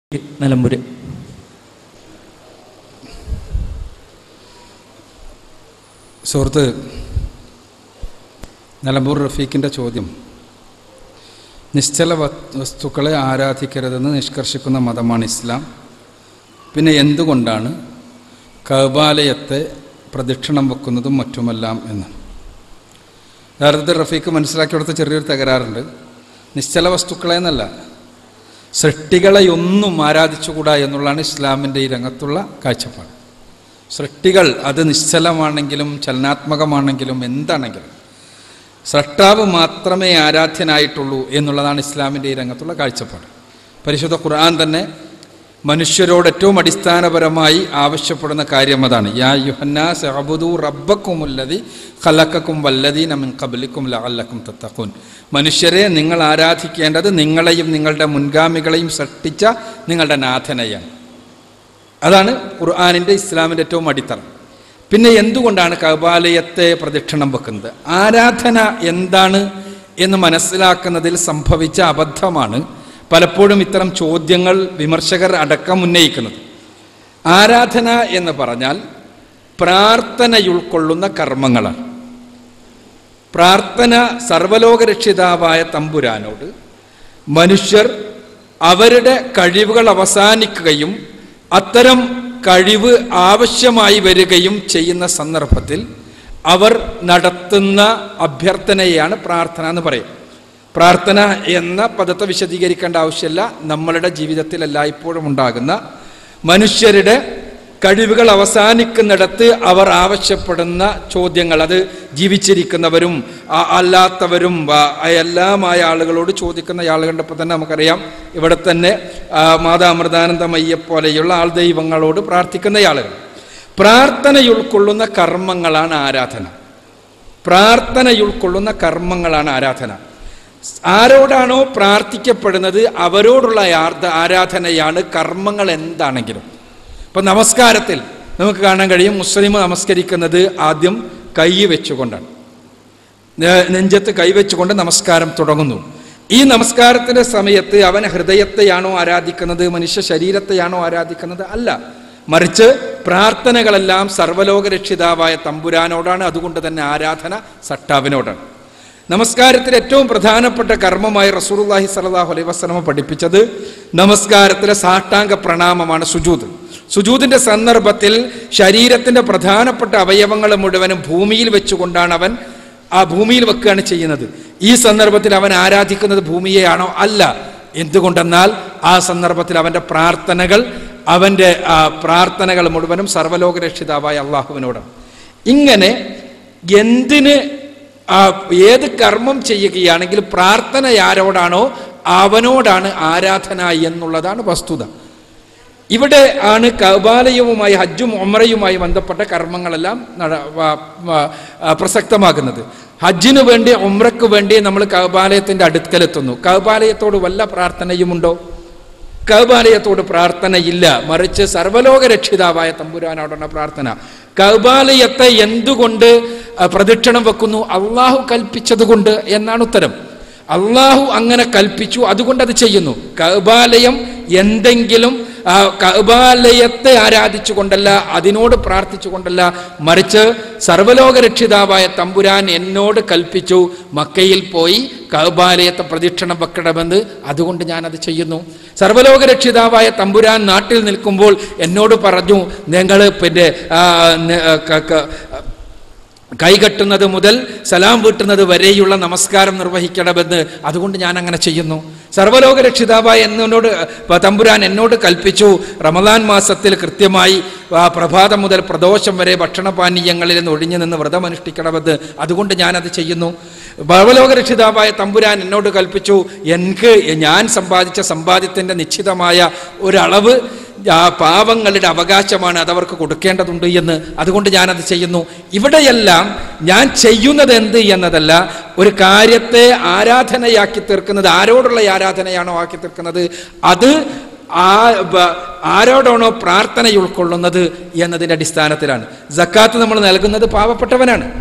നിലമ്പൂര് സുഹൃത്ത് നിലമ്പൂർ റഫീഖിൻ്റെ ചോദ്യം നിശ്ചല വ- വസ്തുക്കളെ ആരാധിക്കരുതെന്ന് നിഷ്കർഷിക്കുന്ന മതമാണ് ഇസ്ലാം പിന്നെ എന്തുകൊണ്ടാണ് കൗബാലയത്തെ പ്രദക്ഷിണം വെക്കുന്നതും മറ്റുമെല്ലാം എന്ന് യഥാർത്ഥത്തിൽ റഫീഖ് മനസ്സിലാക്കി കൊടുത്ത ചെറിയൊരു തകരാറുണ്ട് നിശ്ചല വസ്തുക്കളെ എന്നല്ല സൃഷ്ടികളെയൊന്നും ആരാധിച്ചുകൂടാ എന്നുള്ളതാണ് ഇസ്ലാമിൻ്റെ ഈ രംഗത്തുള്ള കാഴ്ചപ്പാട് സൃഷ്ടികൾ അത് നിശ്ചലമാണെങ്കിലും ചലനാത്മകമാണെങ്കിലും എന്താണെങ്കിലും സൃഷ്ടാവ് മാത്രമേ ആരാധ്യനായിട്ടുള്ളൂ എന്നുള്ളതാണ് ഇസ്ലാമിൻ്റെ ഈ രംഗത്തുള്ള കാഴ്ചപ്പാട് പരിശുദ്ധ ഖുർആൻ തന്നെ മനുഷ്യരോട് ഏറ്റവും അടിസ്ഥാനപരമായി ആവശ്യപ്പെടുന്ന കാര്യം അതാണ് യാ യുഹന്നാസ് അബുദു റബ്ബക്കുമുല്ലതി ഖലക്കക്കും വല്ലദീന മിൻ ഖബലിക്കും ലഅല്ലക്കും തത്തഖൂൻ മനുഷ്യരെ നിങ്ങൾ ആരാധിക്കേണ്ടത് നിങ്ങളെയും നിങ്ങളുടെ മുൻഗാമികളെയും സൃഷ്ടിച്ച നിങ്ങളുടെ നാഥനെയാണ് അതാണ് ഖുർആാനിൻ്റെ ഇസ്ലാമിൻ്റെ ഏറ്റവും അടിത്തറ പിന്നെ എന്തുകൊണ്ടാണ് കബാലയത്തെ പ്രദക്ഷിണം വെക്കുന്നത് ആരാധന എന്താണ് എന്ന് മനസ്സിലാക്കുന്നതിൽ സംഭവിച്ച അബദ്ധമാണ് പലപ്പോഴും ഇത്തരം ചോദ്യങ്ങൾ വിമർശകർ അടക്കം ഉന്നയിക്കുന്നത് ആരാധന എന്ന് പറഞ്ഞാൽ പ്രാർത്ഥനയുൾക്കൊള്ളുന്ന കർമ്മങ്ങളാണ് പ്രാർത്ഥന സർവലോകരക്ഷിതാവായ തമ്പുരാനോട് മനുഷ്യർ അവരുടെ കഴിവുകൾ അവസാനിക്കുകയും അത്തരം കഴിവ് ആവശ്യമായി വരികയും ചെയ്യുന്ന സന്ദർഭത്തിൽ അവർ നടത്തുന്ന അഭ്യർത്ഥനയാണ് പ്രാർത്ഥന എന്ന് പറയും പ്രാർത്ഥന എന്ന പദത്തെ വിശദീകരിക്കേണ്ട ആവശ്യമില്ല നമ്മളുടെ ജീവിതത്തിൽ എല്ലായ്പ്പോഴും ഉണ്ടാകുന്ന മനുഷ്യരുടെ കഴിവുകൾ അവസാനിക്കുന്നിടത്ത് അവർ ആവശ്യപ്പെടുന്ന ചോദ്യങ്ങൾ അത് ജീവിച്ചിരിക്കുന്നവരും ആ- അല്ലാത്തവരും ആ, എല്ലാമായ ആളുകളോട് ചോദിക്കുന്ന ആളുകളുടെ ഇപ്പം തന്നെ നമുക്കറിയാം ഇവിടെ തന്നെ ആ, മാതാ അമൃതാനന്ദമയ്യെ പോലെയുള്ള ആൾ ദൈവങ്ങളോട് പ്രാർത്ഥിക്കുന്ന ആളുകൾ പ്രാർത്ഥനയുൾക്കൊള്ളുന്ന കർമ്മങ്ങളാണ് ആരാധന പ്രാർത്ഥനയുൾക്കൊള്ളുന്ന കർമ്മങ്ങളാണ് ആരാധന ആരോടാണോ പ്രാർത്ഥിക്കപ്പെടുന്നത് അവരോടുള്ള ആർദ്ധ- ആരാധനയാണ് കർമ്മങ്ങൾ എന്താണെങ്കിലും ഇപ്പം നമസ്കാരത്തിൽ നമുക്ക് കാണാൻ കഴിയും മുസ്ലിം നമസ്കരിക്കുന്നത് ആദ്യം കൈ വെച്ചുകൊണ്ടാണ് നെ- നെഞ്ചത്ത് കൈവച്ചുകൊണ്ട് നമസ്കാരം തുടങ്ങുന്നു ഈ നമസ്കാരത്തിന്റെ സമയത്ത് അവൻ ഹൃദയത്തെയാണോ ആരാധിക്കുന്നത് മനുഷ്യ ശരീരത്തെയാണോ ആരാധിക്കുന്നത് അല്ല മറിച്ച് പ്രാർത്ഥനകളെല്ലാം സർവ്വലോകരക്ഷിതാവായ തമ്പുരാനോടാണ് അതുകൊണ്ട് തന്നെ ആരാധന സട്ടാവിനോടാണ് നമസ്കാരത്തിൽ ഏറ്റവും പ്രധാനപ്പെട്ട കർമ്മമായി റസൂലുള്ളാഹി സ്വല്ലല്ലാഹു അലൈഹി വസല്ലമ പഠിപ്പിച്ചത് നമസ്കാരത്തിലെ സാഷ്ടാംഗ പ്രണാമമാണ് സുജൂദ് സുജൂദിന്റെ സന്ദർഭത്തിൽ ശരീരത്തിന്റെ പ്രധാനപ്പെട്ട അവയവങ്ങൾ മുഴുവനും ഭൂമിയിൽ വെച്ചുകൊണ്ടാണ് അവൻ ആ ഭൂമിയിൽ വെക്കുകയാണ് ചെയ്യുന്നത് ഈ സന്ദർഭത്തിൽ അവൻ ആരാധിക്കുന്നത് ഭൂമിയെയാണോ അല്ല എന്തുകൊണ്ടെന്നാൽ ആ സന്ദർഭത്തിൽ അവൻ്റെ പ്രാർത്ഥനകൾ അവൻ്റെ ആ പ്രാർത്ഥനകൾ മുഴുവനും സർവ്വലോകരക്ഷിതാവായ അള്ളാഹുവിനോടാണ് ഇങ്ങനെ എന്തിന് ആ ഏത് കർമ്മം ചെയ്യുകയാണെങ്കിൽ പ്രാർത്ഥന ആരോടാണോ അവനോടാണ് ആരാധന എന്നുള്ളതാണ് വസ്തുത ഇവിടെ ആണ് കൗബാലയവുമായി ഹജ്ജും ഒമ്രയുമായി ബന്ധപ്പെട്ട കർമ്മങ്ങളെല്ലാം നട- വ- വ- ആ, പ്രസക്തമാകുന്നത് ഹജ്ജിനു വേണ്ടി ഒമ്രക്ക് വേണ്ടി നമ്മൾ കൗബാലയത്തിന്റെ അടുക്കലെത്തുന്നു കൗബാലയത്തോട് വല്ല പ്രാർത്ഥനയുമുണ്ടോ കൗബാലയത്തോട് പ്രാർത്ഥനയില്ല മറിച്ച് സർവലോക രക്ഷിതാവായ തമ്പുരാനോടാണ് പ്രാർത്ഥന കൗബാലയത്തെ എന്തുകൊണ്ട് ആ, പ്രദക്ഷിണം വെക്കുന്നു അള്ളാഹു കൽപ്പിച്ചതുകൊണ്ട് എന്നാണ് ഉത്തരം അള്ളാഹു അങ്ങനെ കൽപ്പിച്ചു അതുകൊണ്ട് അത് ചെയ്യുന്നു കൗബാലയം എന്തെങ്കിലും ആ, കൗബാലയത്തെ ആരാധിച്ചുകൊണ്ടല്ല അതിനോട് പ്രാർത്ഥിച്ചുകൊണ്ടല്ല മറിച്ച് സർവലോകരക്ഷിതാവായ തമ്പുരാൻ എന്നോട് കൽപ്പിച്ചു മക്കയിൽ പോയി കൗബാലയത്തെ പ്രദക്ഷിണം വെക്കണമെന്ന് അതുകൊണ്ട് ഞാനത് ചെയ്യുന്നു സർവലോകരക്ഷിതാവായ തമ്പുരാൻ നാട്ടിൽ നിൽക്കുമ്പോൾ എന്നോട് പറഞ്ഞു നിങ്ങൾ പിന്നെ ആ, ന- ക- ക- കൈകെട്ടുന്നത് മുതൽ സലാം വീട്ടുന്നത് വരെയുള്ള നമസ്കാരം നിർവഹിക്കണമെന്ന് അതുകൊണ്ട് ഞാൻ അങ്ങനെ ചെയ്യുന്നു സർവ്വലോക രക്ഷിതാവായ എന്നോട് പ- തമ്പുരാൻ എന്നോട് കൽപ്പിച്ചു റമദാൻ മാസത്തിൽ കൃത്യമായി ആ, പ്രഭാതം മുതൽ പ്രദോഷം വരെ ഭക്ഷണപാനീയങ്ങളിൽ നിന്ന് ഒഴിഞ്ഞു നിന്ന് വ്രതം അനുഷ്ഠിക്കണമെന്ന് അതുകൊണ്ട് ഞാനത് ചെയ്യുന്നു സർവ്വലോക രക്ഷിതാവായ തമ്പുരാൻ എന്നോട് കൽപ്പിച്ചു എനിക്ക് ഞാൻ സമ്പാദിച്ച സമ്പാദ്യത്തിൻ്റെ നിശ്ചിതമായ ഒരളവ് ആ പാവങ്ങളുടെ അവകാശമാണ് അതവർക്ക് കൊടുക്കേണ്ടതുണ്ട് എന്ന് അതുകൊണ്ട് ഞാനത് ചെയ്യുന്നു ഇവിടെയെല്ലാം ഞാൻ ചെയ്യുന്നത് എന്ത് എന്നതല്ല ഒരു കാര്യത്തെ ആരാധനയാക്കി തീർക്കുന്നത് ആരോടുള്ള ആരാധനയാണോ ആക്കി തീർക്കുന്നത് അത് ആ ബ- ആരോടാണോ പ്രാർത്ഥന ഉൾക്കൊള്ളുന്നത് എന്നതിൻ്റെ അടിസ്ഥാനത്തിലാണ് ജക്കാത്ത് നമ്മൾ നൽകുന്നത് പാവപ്പെട്ടവനാണ്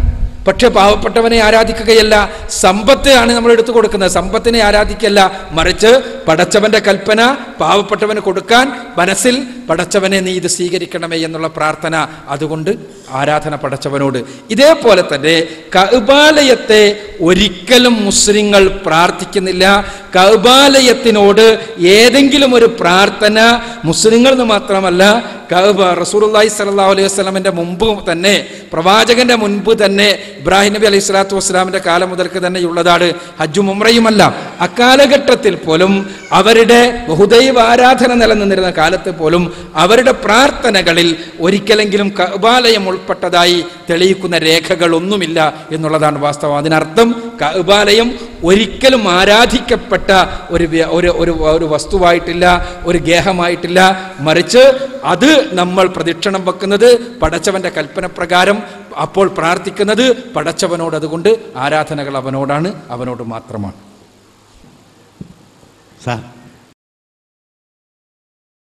പക്ഷെ പാവപ്പെട്ടവനെ ആരാധിക്കുകയല്ല സമ്പത്ത് ആണ് നമ്മൾ എടുത്തു കൊടുക്കുന്നത് സമ്പത്തിനെ ആരാധിക്കല്ല മറിച്ച് പടച്ചവന്റെ കൽപ്പന പാവപ്പെട്ടവന് കൊടുക്കാൻ മനസ്സിൽ പടച്ചവനെ നീ ഇത് സ്വീകരിക്കണമേ എന്നുള്ള പ്രാർത്ഥന അതുകൊണ്ട് ആരാധന പടച്ചവനോട് ഇതേപോലെ തന്നെ കഅബാലയത്തെ ഒരിക്കലും മുസ്ലിങ്ങൾ പ്രാർത്ഥിക്കുന്നില്ല കഅബാലയത്തിനോട് ഏതെങ്കിലും ഒരു പ്രാർത്ഥന മുസ്ലിങ്ങൾ എന്ന് മാത്രമല്ല കഅബ റസൂലുള്ളാഹി സ്വല്ലല്ലാഹു അലൈഹി വസല്ലമയുടെ മുമ്പ് തന്നെ പ്രവാചകന്റെ മുൻപ് തന്നെ ഇബ്രാഹിം നബി അലൈഹി സ്വലാത്തു വസ്സലാമിന്റെ കാലം മുതൽക്ക് തന്നെ ഉള്ളതാണ് ഹജ്ജും ഉംറയുമല്ല അക്കാലഘട്ടത്തിൽ പോലും അവരുടെ ബഹുദൈവ ആരാധന നിലനിന്നിരുന്ന കാലത്ത് പോലും അവരുടെ പ്രാർത്ഥനകളിൽ ഒരിക്കലെങ്കിലും കഅബാലയം ഉൾപ്പെട്ടതായി തെളിയിക്കുന്ന രേഖകൾ ഒന്നുമില്ല എന്നുള്ളതാണ് വാസ്തവം അതിനർത്ഥം കഅബാലയം ഒരിക്കലും ആരാധിക്കപ്പെട്ട ഒരു വ്യ- ഒരു ഒരു ഒരു വസ്തുവായിട്ടില്ല ഒരു ഗേഹമായിട്ടില്ല മറിച്ച് അത് നമ്മൾ പ്രദക്ഷിണം വെക്കുന്നത് പടച്ചവന്റെ കൽപ്പന പ്രകാരം അപ്പോൾ പ്രാർത്ഥിക്കുന്നത് പടച്ചവനോട് അതുകൊണ്ട് ആരാധനകൾ അവനോടാണ് അവനോട് മാത്രമാണ് സാർ